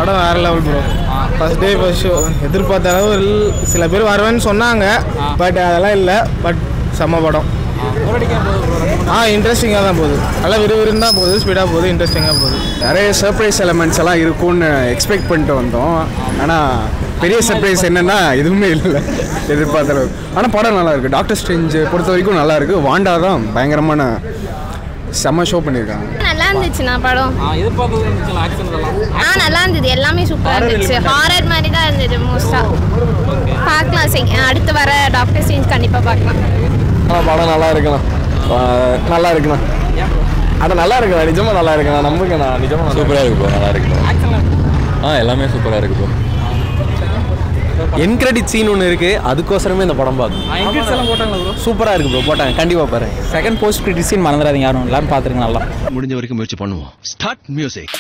படம் வேற level bro first day first show எதிர்பார்த்த அளவு இல்- சில பேர் வருவேன்னு சொன்னாங்க பட் அதெல்லாம் இல்லை பட் செம்ம படம் ஆ இன்ட்ரெஸ்டிங்காக தான் போகுது நல்லா விறுவிறுன்னு தான் போகுது ஸ்பீடாக போகுது இன்ட்ரெஸ்டிங்காக போகுது நிறைய சர்ப்ரைஸ் எலமெண்ட்ஸ் எல்லாம் இருக்கும்னு எக்ஸ்பெக்ட் பண்ணிட்டு வந்தோம் ஆனால் பெரிய சர்ப்ரைஸ் என்னன்னா எதுவுமே இல்லை எதிர்பார்த்த அளவுக்கு ஆனால் படம் நல்லா இருக்கு டாக்டர் ஸ்ட்ரெஞ்சு பொறுத்த வரைக்கும் நல்லா இருக்கு வாண்டா தான் பயங்கரமான செம்ம ஷோ பண்ணியிருக்காங்க நல்லா இருந்துச்சுண்ணா படம் எதிர்பார்த்தது இருந்துச்சு ஆக்ஷன் இதெல்லாம் ஆ நல்லா இருந்தது எல்லாமே சூப்பராக இருந்துச்சு ஹாரர் மாதிரி தான் இருந்தது மோஸ்ட்டாக பார்க்கலாம் செக் அடுத்து வர டாக்டர் சீன்ஸ் கண்டிப்பாக பார்க்கலாம் படம் நல்லா இருக்கலாம் நல்லா இருக்குண்ணா அது நல்லா இருக்குண்ணா நிஜமாக நல்லா இருக்குண்ணா நம்புங்கண்ணா நிஜமாக சூப்பராக இருக்கு ப்ரோ நல்லா இருக்கு ப்ரோ ஆ எல்லாமே சூப்பராக இருக்கு ப்ரோ என் கிரெடிட் சீன் ஒன்று இருக்கு அதுக்கோசரமே இந்த படம் பார்க்கணும் இங்கிலீஷ் எல்லாம் போட்டாங்களா ப்ரோ சூப்பராக இருக்கு ப்ரோ போட்டாங்க கண்டிப்பாக பாருங்க செகண்ட் போஸ்ட் கிரெடிட் சீன் மறந்துடாதீங்க யாரும் எல்லாரும் பார்த்துருங்க நல்லா முடிஞ்ச வரைக்கும் முயற்சி பண்ணுவோம் ஸ்டார்ட் மியூசிக்